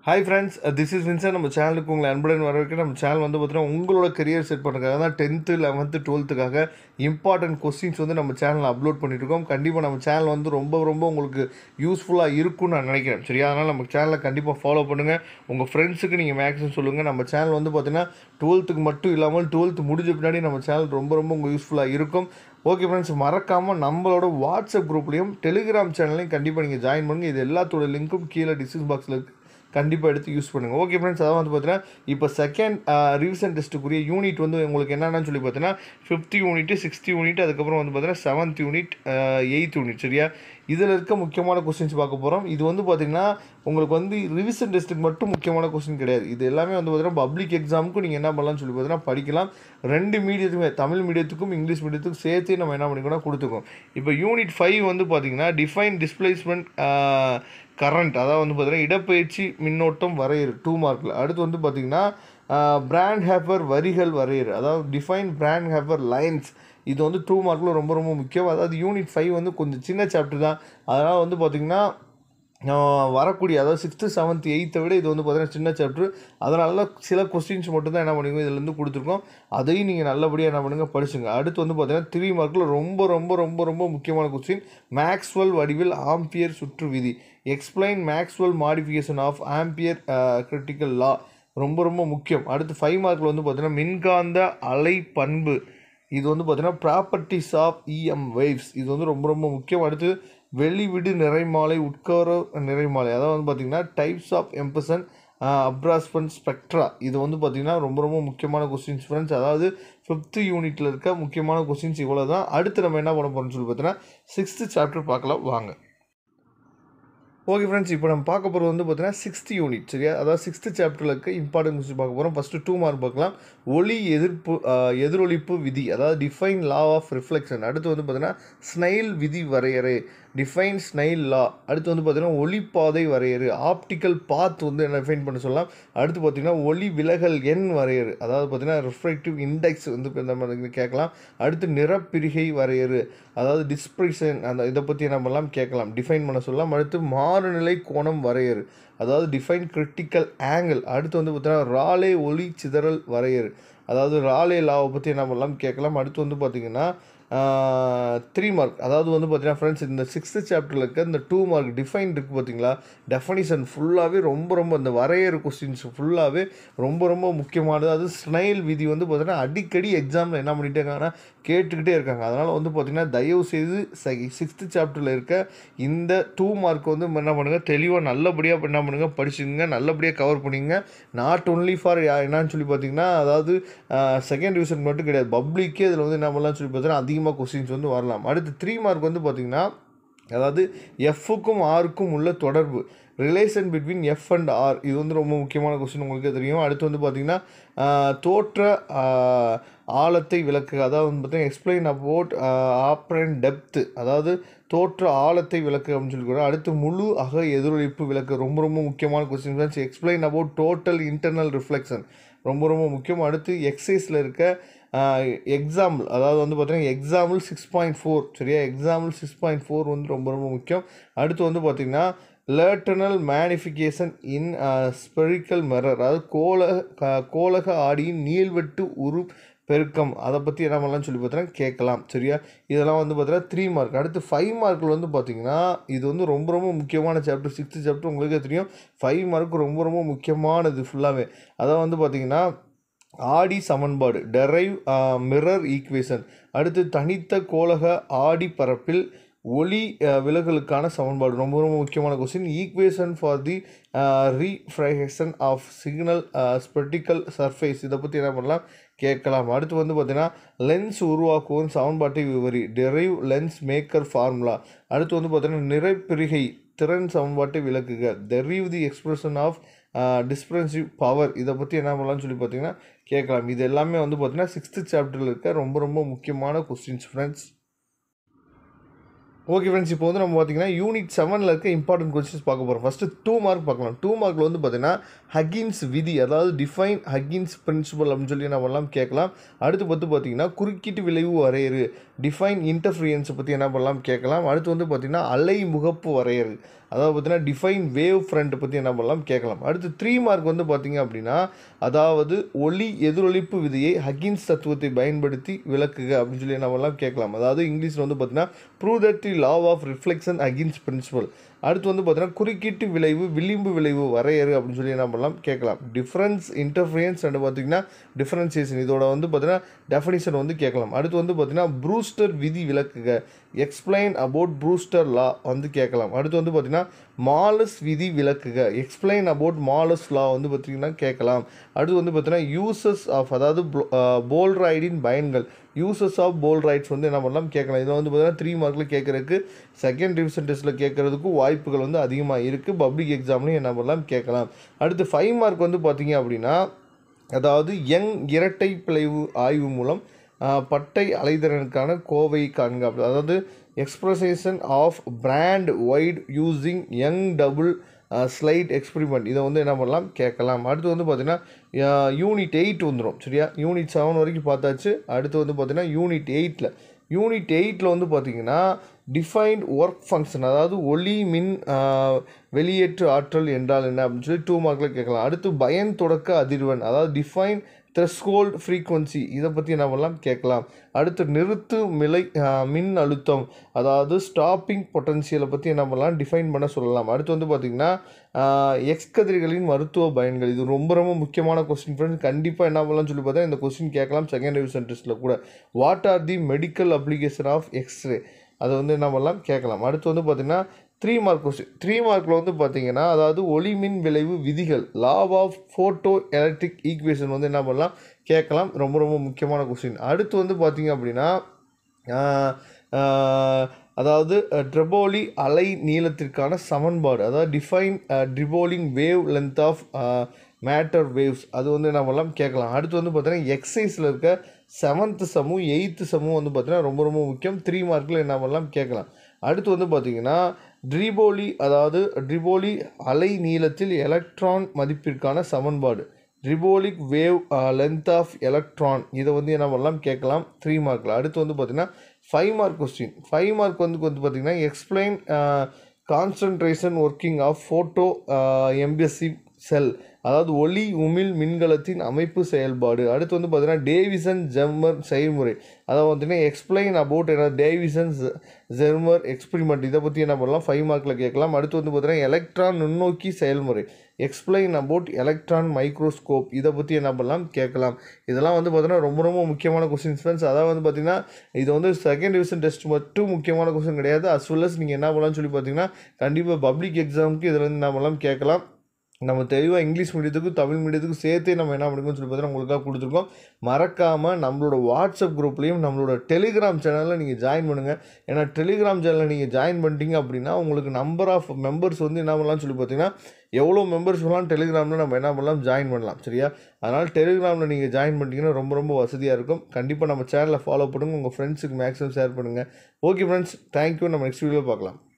hi friends this is Vinson நம்ம சேனலுக்கு உங்களை அன்புடன் வரவேற்க நம்ம சேனல் வந்து பார்த்தீங்கன்னா உங்களோட கரியர் செட் பண்ணுறதுக்காக தான் டென்த்து லெவன்த்து டுவெல்த்துக்காக இம்பார்ட்டன்ட் கொஸ்டின்ஸ் வந்து நம்ம சேனலில் அப்லோட் பண்ணியிருக்கோம் கண்டிப்பாக நம்ம சேனல் வந்து ரொம்ப ரொம்ப உங்களுக்கு யூஸ்ஃபுல்லாக இருக்கும்னு நான் நினைக்கிறேன் சரியா அதனால் நம்ம சேனலை கண்டிப்பாக ஃபாலோ பண்ணுங்கள் உங்கள் ஃப்ரெண்ட்ஸுக்கு நீங்கள் மேக்ஸிமம் சொல்லுங்கள் நம்ம சேனல் வந்து பார்த்தீங்கன்னா டுவெல்த்துக்கு மட்டும் இல்லாமல் டுவெல்த்து முடிஞ்ச பின்னாடி நம்ம சேனல் ரொம்ப ரொம்ப உங்களுக்கு யூஸ்ஃபுல்லாக இருக்கும் ஓகே ஃப்ரெண்ட்ஸ் மறக்காமல் நம்மளோட வாட்ஸ்அப் குரூப்லேயும் டெலிகிராம் சேனல்லையும் கண்டிப்பாக நீங்கள் ஜாயின் பண்ணுங்கள் இது எல்லாத்தோட லிங்க்கும் கீழே டிஸ்கிரிப்ஷன் பாக்ஸில் இருக்குது கண்டிப்பாக எடுத்து யூஸ் பண்ணுங்கள் ஓகே ஃப்ரெண்ட்ஸ் அதான் வந்து பார்த்தீங்கன்னா இப்போ செகண்ட் ரிவிஷன் டெஸ்ட்டுக்குரிய யூனிட் வந்து உங்களுக்கு என்னென்னு சொல்லி பார்த்தீங்கன்னா ஃபிஃப்த் யூனிட் சிக்ஸ்த் யூனிட் அதுக்கப்புறம் வந்து பார்த்தீங்கன்னா செவன்த் யூனிட் எயித் யூனிட் சரியா இதில் இருக்க முக்கியமான கொஸ்டின்ஸ் பார்க்க போகிறோம் இது வந்து பார்த்திங்கன்னா உங்களுக்கு வந்து ரிவிஷன் டெஸ்ட்டுக்கு மட்டும் முக்கியமான கொஸ்டின் கிடையாது இது எல்லாமே வந்து பார்த்தீங்கன்னா பப்ளிக் எக்ஸாமுக்கும் நீங்கள் என்ன பண்ணலாம்னு சொல்லி பார்த்தீங்கன்னா படிக்கலாம் ரெண்டு மீடியத்துக்குமே தமிழ் மீடியத்துக்கும் இங்கிலீஷ் மீடியத்துக்கும் சேர்த்து நம்ம என்ன பண்ணிக்கணும் கொடுத்துக்கோம் இப்போ யூனிட் ஃபைவ் வந்து பார்த்திங்கன்னா டிஃபைன் டிஸ்பிளேஸ்மெண்ட் கரண்ட் அதாவது வந்து பார்த்திங்கன்னா இடப்பெயர்ச்சி மின்னோட்டம் வரையறு டூ மார்க்கில் அடுத்து வந்து பார்த்திங்கன்னா பிராண்ட் ஹேப்பர் வரிகள் வரையறு அதாவது டிஃபைன் பிராண்ட் ஹேப்பர் லைன்ஸ் இது வந்து டூ மார்க்கில் ரொம்ப ரொம்ப முக்கியம் அதாவது யூனிட் ஃபைவ் வந்து கொஞ்சம் சின்ன சாப்டர் தான் அதனால் வந்து பார்த்திங்கன்னா வரக்கூடிய அதாவது சிக்ஸ்த்து செவன்த் எயித்தை விட இது வந்து பார்த்தீங்கன்னா சின்ன சாப்டர் அதனால சில கொஸ்டின்ஸ் மட்டும் தான் என்ன பண்ணுங்க இதுலேருந்து கொடுத்துருக்கோம் அதையும் நீங்கள் நல்லபடியாக என்ன பண்ணுங்கள் படிச்சுங்க அடுத்து வந்து பார்த்தீங்கன்னா த்ரீ மார்க்கில் ரொம்ப ரொம்ப ரொம்ப ரொம்ப முக்கியமான கொஸ்டின் மேக்ஸ்வெல் வடிவில் ஆம்பியர் சுற்று விதி explain Maxwell modification of Ampere critical law ரொம்ப ரொம்ப முக்கியம் அடுத்து ஃபைவ் மார்க்கில் வந்து பார்த்தீங்கன்னா மின்காந்த அலை பண்பு இது வந்து பார்த்தீங்கன்னா ப்ராப்பர்ட்டிஸ் ஆஃப் இஎம் வேவ்ஸ் இது வந்து ரொம்ப ரொம்ப முக்கியம் அடுத்து வெளிவிடு நிறைமாலை உட்கார நிறைமாலை அதாவது வந்து பார்த்திங்கன்னா types of emission absorption spectra இது வந்து பார்த்திங்கன்னா ரொம்ப ரொம்ப முக்கியமான கொஸ்டின்ஸ் ஃப்ரெண்ட்ஸ் அதாவது ஃபிஃப்த்து யூனிட்டில் இருக்க முக்கியமான கொஸ்டின்ஸ் இவ்வளோ தான் அடுத்து நம்ம என்ன பண்ண போகிறோம்னு சொல்லி பார்த்தீங்கன்னா சிக்ஸ்த்து சாப்டர் பார்க்கலாம் வாங்க ஓகே ஃப்ரெண்ட்ஸ் இப்போ நம்ம பார்க்க போகிறது வந்து பார்த்தீங்கன்னா சிக்ஸ்த் யூனிட் சரியா அதாவது சிக்ஸ்த்து சாப்டரில் இருக்க இம்பார்ட்டன்ட் கொஸ்டின் பார்க்க போகிறோம் ஃபஸ்ட்டு டூ மார்க் பார்க்கலாம் ஒளி எதிர்ப்பு எதிரொலிப்பு விதி அதாவது டிஃபைன் லா ஆஃப் ரிஃப்ளெக்ஷன் அடுத்து வந்து பார்த்தீங்கன்னா ஸ்னைல் விதி வரையறை டிஃபைன் ஸ்னைல் லா அடுத்து வந்து பார்த்தீங்கன்னா ஒளிப்பாதை வரையறு ஆப்டிக்கல் பாத் வந்து என்ன டிஃபைன் பண்ண சொல்லலாம் அடுத்து பார்த்தீங்கன்னா ஒளி விலகல் எண் வரையறு அதாவது பார்த்தீங்கன்னா ரிஃப்ளெக்டிவ் இண்டெக்ஸ் வந்து இந்த மாதிரி கேட்கலாம் அடுத்து நிறப்பிரிகை வரையறு அதாவது டிஸ்பிரிஷன் அந்த இதை பற்றி என்ன பண்ணலாம் கேட்கலாம் டிஃபைன் பண்ண சொல்லலாம் அடுத்து மாறுநிலை கோணம் வரையறு அதாவது டிஃபைன் கிரிட்டிக்கல் ஆங்கிள் அடுத்து வந்து பார்த்தீங்கன்னா ராலே ஒளி சிதறல் வரையறு அதாவது ராலே லாவை பற்றி என்ன பண்ணலாம் கேட்கலாம் அடுத்து வந்து பார்த்திங்கன்னா த்ரீ மார்க் அதாவது வந்து பார்த்தீங்கன்னா ஃப்ரெண்ட்ஸ் இந்த சிக்ஸ்த்து சாப்டரில் இருக்க இந்த டூ மார்க் டிஃபைன் இருக்குது பார்த்தீங்களா டெஃபனிஷன் ஃபுல்லாகவே ரொம்ப ரொம்ப இந்த வரையறு கொஸ்டின்ஸ் ஃபுல்லாகவே ரொம்ப ரொம்ப முக்கியமானது அது ஸ்னைல் விதி வந்து பார்த்தீங்கன்னா அடிக்கடி எக்ஸாமில் என்ன பண்ணிட்டே இருக்காங்கன்னா கேட்டுக்கிட்டே இருக்காங்க அதனால் வந்து பார்த்திங்கன்னா தயவு செய்து சிக்ஸ்த்து சாப்டரில் இருக்க இந்த டூ மார்க் வந்து என்ன பண்ணுங்கள் தெளிவாக நல்லபடியாக என்ன பண்ணுங்கள் படிச்சுங்க நல்லபடியாக கவர் பண்ணிங்க நாட் ஒன்லி ஃபார் என்னன்னு சொல்லி பார்த்தீங்கன்னா அதாவது செகண்ட் டிவிஷன் மட்டும் கிடையாது பப்ளிக்கே இதில் வந்து என்ன பண்ணலாம்னு சொல்லி பார்த்தீங்கன்னா அதிகமாக கொஸ்டின்ஸ் வந்து வரலாம் அடுத்து த்ரீ மார்க் வந்து பார்த்திங்கன்னா அதாவது எஃப்க்கும் ஆருக்கும் உள்ள தொடர்பு relation between F and R இது வந்து ரொம்ப முக்கியமான கொஸ்டின் உங்களுக்கே தெரியும் அடுத்து வந்து பார்த்திங்கன்னா தோற்ற ஆழத்தை விளக்கு அதாவது வந்து பார்த்தீங்கன்னா எக்ஸ்பிளைன் அபவுட் ஆப்ரன் டெப்த்து அதாவது தோற்ற ஆழத்தை விளக்கு அப்படின்னு சொல்லி அடுத்து முழு அக எதிரொலிப்பு விளக்கு ரொம்ப ரொம்ப முக்கியமான question explain about total internal reflection ரொம்ப ரொம்ப முக்கியம் அடுத்து எக்ஸைஸில் இருக்க எக்ஸாம்பிள் அதாவது வந்து பார்த்தீங்கன்னா எக்ஸாம்பிள் சிக்ஸ் பாயிண்ட் ஃபோர் சரியா எக்ஸாம்பிள் சிக்ஸ் பாயிண்ட் ஃபோர் வந்து ரொம்ப ரொம்ப முக்கியம் அடுத்து வந்து பார்த்திங்கன்னா லேட்டர்னல் மேனிஃபிகேஷன் இன் ஸ்பெரிக்கல் மிரர் அதாவது கோல கோலக ஆடியின் நீள்வெட்டு உரு பெருக்கம் அதை பற்றி என்ன பண்ணலாம்னு சொல்லி பார்த்தீங்கன்னா கேட்கலாம் சரியா இதெல்லாம் வந்து பார்த்தீங்கன்னா த்ரீ மார்க் அடுத்து ஃபைவ் மார்க்கில் வந்து பார்த்தீங்கன்னா இது வந்து ரொம்ப ரொம்ப முக்கியமான சாப்டர் சிக்ஸ்த்து சாப்டர் உங்களுக்கே தெரியும் ஃபைவ் மார்க் ரொம்ப ரொம்ப முக்கியமானது ஃபுல்லாகவே அதான் வந்து பார்த்தீங்கன்னா ஆடி சமன்பாடு டெரைவ் மிரர் ஈக்குவேஷன் அடுத்து தனித்த கோலக ஆடி பரப்பில் ஒளி விலகலுக்கான சமன்பாடு ரொம்ப ரொம்ப முக்கியமான question equation for the refraction of single spherical surface இதை பற்றி என்ன பண்ணலாம் கேட்கலாம் அடுத்து வந்து பார்த்தீங்கன்னா லென்ஸ் உருவாக்குவோம் சமன்பாட்டை விவரி டெரைவ் லென்ஸ் மேக்கர் ஃபார்முலா அடுத்து வந்து பார்த்தீங்கன்னா நிறைப்பிரிகை திறன் சமன்பாட்டை விளக்குக derive the expression of dispersive power இதை பற்றி என்ன பண்ணலாம்னு சொல்லி பார்த்தீங்கன்னா கேட்கலாம் இது எல்லாமே வந்து பார்த்தீங்கன்னா சிக்ஸ்த்து சாப்டரில் இருக்க ரொம்ப ரொம்ப முக்கியமான கொஸ்டின்ஸ் ஃப்ரெண்ட்ஸ் ஓகே ஃப்ரெண்ட்ஸ் இப்போ வந்து நம்ம பார்த்தீங்கன்னா யூனிட் செவனில் இருக்க இம்பார்ட்டன்ட் கொஸ்டின்ஸ் பார்க்க போகிறோம் ஃபஸ்ட்டு டூ மார்க் பார்க்கலாம் டூ மார்க்கில் வந்து பார்த்தீங்கன்னா ஹக்கின்ஸ் விதி அதாவது டிஃபைன் ஹக்கின்ஸ் பிரின்சிபல் அப்படின்னு சொல்லி என்ன பண்ணலாம் கேட்கலாம் அடுத்து பார்த்து பார்த்தீங்கன்னா குறுக்கீட்டு விளைவு வரையறு டிஃபைன் இன்டர்ஃபிரியன்ஸை பற்றி என்ன பண்ணலாம் கேட்கலாம் அடுத்து வந்து பார்த்திங்கன்னா அலை முகப்பு வரையறு அதாவது பார்த்தீங்கன்னா டிஃபைன் வேவ் ஃப்ரண்ட் பற்றி என்ன பண்ணலாம் கேட்கலாம் அடுத்து த்ரீ மார்க் வந்து பார்த்தீங்க அப்படின்னா அதாவது ஒளி எதிரொலிப்பு விதியை ஹக்கின்ஸ் தத்துவத்தை பயன்படுத்தி விளக்குக அப்படின்னு சொல்லி என்ன பண்ணலாம் கேட்கலாம் அதாவது இங்கிலீஷில் வந்து பார்த்தீங்கன்னா prove that the law of reflection Huygens principle அடுத்து வந்து பார்த்தீங்கன்னா குறுக்கீட்டு விளைவு விளிம்பு விளைவு வரையறு அப்படின்னு சொல்லி என்ன பண்ணலாம் கேட்கலாம் டிஃப்ரென்ஸ் இன்டர்ஃபியன்ஸ் அண்ட் பார்த்தீங்கன்னா டிஃப்ரென்சியேஷன் இதோட வந்து பார்த்தீங்கன்னா டெஃபனிஷன் வந்து கேட்கலாம் அடுத்து வந்து பார்த்தீங்கன்னா ப்ரூஸ்டர் விதி விளக்குக எக்ஸ்பிளைன் அபவுட் ப்ரூஸ்டர் லா வந்து கேட்கலாம் அடுத்து வந்து பார்த்தீங்கன்னா மாலஸ் விதி விளக்குக எக்ஸ்பிளைன் அபவுட் மாலஸ் லா வந்து பார்த்தீங்கன்னா கேட்கலாம் அடுத்து வந்து பார்த்தீங்கன்னா யூசஸ் ஆஃப் அதாவது போல்ரைடின் பயன்கள் யூசஸ் ஆஃப் போல் ரைட்ஸ் வந்து என்ன பண்ணலாம் கேட்கலாம் இதை வந்து பார்த்தீங்கன்னா த்ரீ மார்க்கில் கேட்குறதுக்கு செகண்ட் டிவிஷன் டெஸ்ட்டில் கேட்குறதுக்கும் வாய்ப்புகள் வந்து அதிகமாக இருக்குது பப்ளிக் எக்ஸாம்லையும் என்ன பண்ணலாம் கேட்கலாம் அடுத்து ஃபைவ் மார்க் வந்து பார்த்தீங்க அப்படின்னா அதாவது யங் இரட்டை பிளவு ஆய்வு மூலம் ஆஹ், பட்டை அலைதிறனுக்கான கோவை காண்க அப்படி அதாவது expression of fringe width using Young double slit experiment இதை வந்து என்ன பண்ணலாம் கேட்கலாம் அடுத்து வந்து பார்த்தீங்கன்னா யூனிட் எயிட் வந்துடும் சரியா யூனிட் செவன் வரைக்கும் பார்த்தாச்சு அடுத்து வந்து பார்த்தீங்கன்னா யூனிட் எயிட்டில் யூனிட் எயிட்டில் வந்து பார்த்தீங்கன்னா டிஃபைன்ட் ஒர்க் ஃபங்க்ஷன் அதாவது ஒளி மின் ஆஹ், வெளியேற்று ஆற்றல் என்றால் என்ன அப்படின்னு சொல்லி டூ மார்க்கில் கேட்கலாம் அடுத்து பயன் தொடக்க அதிர்வெண் அதாவது டிஃபைன் த்ரெஷ்ஹோல்ட் ஃப்ரீக்வன்சி இதை பற்றி என்ன பண்ணலாம் கேட்கலாம் அடுத்து நிறுத்து மிலை ஆஹ், மின் அழுத்தம் அதாவது ஸ்டாப்பிங் பொட்டன்ஷியலை பற்றி என்ன பண்ணலாம் டிஃபைன் பண்ண சொல்லலாம் அடுத்து வந்து பார்த்திங்கன்னா எக்ஸ் கதிர்களின் மருத்துவ பயன்கள் இது ரொம்ப ரொம்ப முக்கியமான கொஸ்டின் ஃப்ரெண்ட்ஸ் கண்டிப்பாக என்ன பண்ணலாம்னு சொல்லி பார்த்தா இந்த கொஸ்டின் கேட்கலாம் செகண்ட் டிவிஷன் டெஸ்ட்டில் கூட what are the medical application of X ray அதை வந்து என்ன பண்ணலாம் கேட்கலாம் அடுத்து வந்து பார்த்திங்கன்னா த்ரீ மார்க் கொஸ்டின் த்ரீ மார்க்கில் வந்து பார்த்தீங்கன்னா அதாவது ஒளிமின் விளைவு விதிகள் law of photo electric equation வந்து என்ன பண்ணலாம் கேட்கலாம் ரொம்ப ரொம்ப முக்கியமான கொஸ்டின் அடுத்து வந்து பார்த்தீங்க அப்படின்னா ஆஹ், ஆஹ், அதாவது ட்ரெபோலி அலை நீளத்திற்கான சமன்பாடு அதாவது டிஃபைன் ட்ரிபோலிங் wave length of matter waves அது வந்து என்ன பண்ணலாம் கேட்கலாம் அடுத்து வந்து பார்த்தீங்கன்னா எக்ஸைஸில் இருக்க செவன்த்து சமும் எயித்து சமும் வந்து பார்த்தீங்கன்னா ரொம்ப ரொம்ப முக்கியம் த்ரீ மார்க்கில் என்ன பண்ணலாம் கேட்கலாம் அடுத்து வந்து பார்த்தீங்கன்னா ட்ரிபோலி அதாவது ட்ரிபோலி அலை நீளத்தில் எலக்ட்ரான் மதிப்பிற்கான சமன்பாடு de Broglie wave length of electron இதை வந்து என்ன பண்ணலாம் கேட்கலாம் த்ரீ மார்க்கில் அடுத்து வந்து பார்த்தீங்கன்னா five mark question five mark வந்து வந்து பார்த்தீங்கன்னா explain concentration working of photo emissive cell அதாவது ஒளி உமிழ் மின்கலத்தின் அமைப்பு செயல்பாடு அடுத்து வந்து பார்த்தீங்கன்னா டேவிசன் ஜெம்மர் செயல்முறை அதாவது பார்த்தீங்கன்னா எக்ஸ்பிளைன் அபவுட் என்ன டேவிசன் ஜெர்மர் எக்ஸ்பிரிமெண்ட் இதை பற்றி என்ன பண்ணலாம் ஃபைவ் மார்க்கில் கேட்கலாம் அடுத்து வந்து பார்த்தீங்கன்னா எலக்ட்ரான் நுண்ணோக்கி செயல்முறை எக்ஸ்பிளைன் அபவுட் எலக்ட்ரான் மைக்ரோஸ்கோப் இதை பற்றி என்ன பண்ணலாம் கேட்கலாம் இதெல்லாம் வந்து பார்த்தீங்கன்னா ரொம்ப ரொம்ப முக்கியமான கொஸ்டின்ஸ் ஃப்ரெண்ட்ஸ் அதாவது வந்து பார்த்தீங்கன்னா இது வந்து செகண்ட் டிவிஷன் டெஸ்ட் மட்டும் முக்கியமான கொஸ்டின் கிடையாது அஸ் வெல் அஸ் நீங்கள் என்ன பண்ணலாம்னு சொல்லி பார்த்தீங்கன்னா கண்டிப்பாக பப்ளிக் எக்ஸாமுக்கு இதில் வந்து என்ன பண்ணலாம் கேட்கலாம் நம்ம தெளிவாக இங்கிலீஷ் மீடியத்துக்கும் தமிழ் மீடியத்துக்கும் சேர்த்தே நம்ம என்ன பண்ணிருக்கோம்னு சொல்லி பார்த்தீங்கன்னா உங்களுக்காக கொடுத்துருக்கோம் மறக்காமல் நம்மளோட வாட்ஸ்அப் குரூப்லேயும் நம்மளோட டெலிகிராம் சேனலில் நீங்கள் ஜாயின் பண்ணுங்கள் ஏன்னா டெலிகிராம் சேனலில் நீங்கள் ஜாயின் பண்ணிட்டீங்க அப்படின்னா உங்களுக்கு நம்பர் ஆஃப் மெம்பர்ஸ் வந்து என்ன பண்ணலாம்னு சொல்லி பார்த்தீங்கன்னா எவ்வளோ மெம்பர்ஸ் வேணாலும் டெலிகிராமில் நம்ம என்ன பண்ணலாம் ஜாயின் பண்ணலாம் சரியா அதனால் டெலிகிராமில் நீங்கள் ஜாயின் பண்ணிட்டீங்கன்னா ரொம்ப ரொம்ப வசதியாக இருக்கும் கண்டிப்பாக நம்ம சேனலை ஃபாலோ பண்ணுங்கள் உங்கள் ஃப்ரெண்ட்ஸுக்கு மேக்ஸிமம் ஷேர் பண்ணுங்கள் ஓகே ஃப்ரெண்ட்ஸ் தேங்க்யூ நம்ம நெக்ஸ்ட் வீடியோ பார்க்கலாம்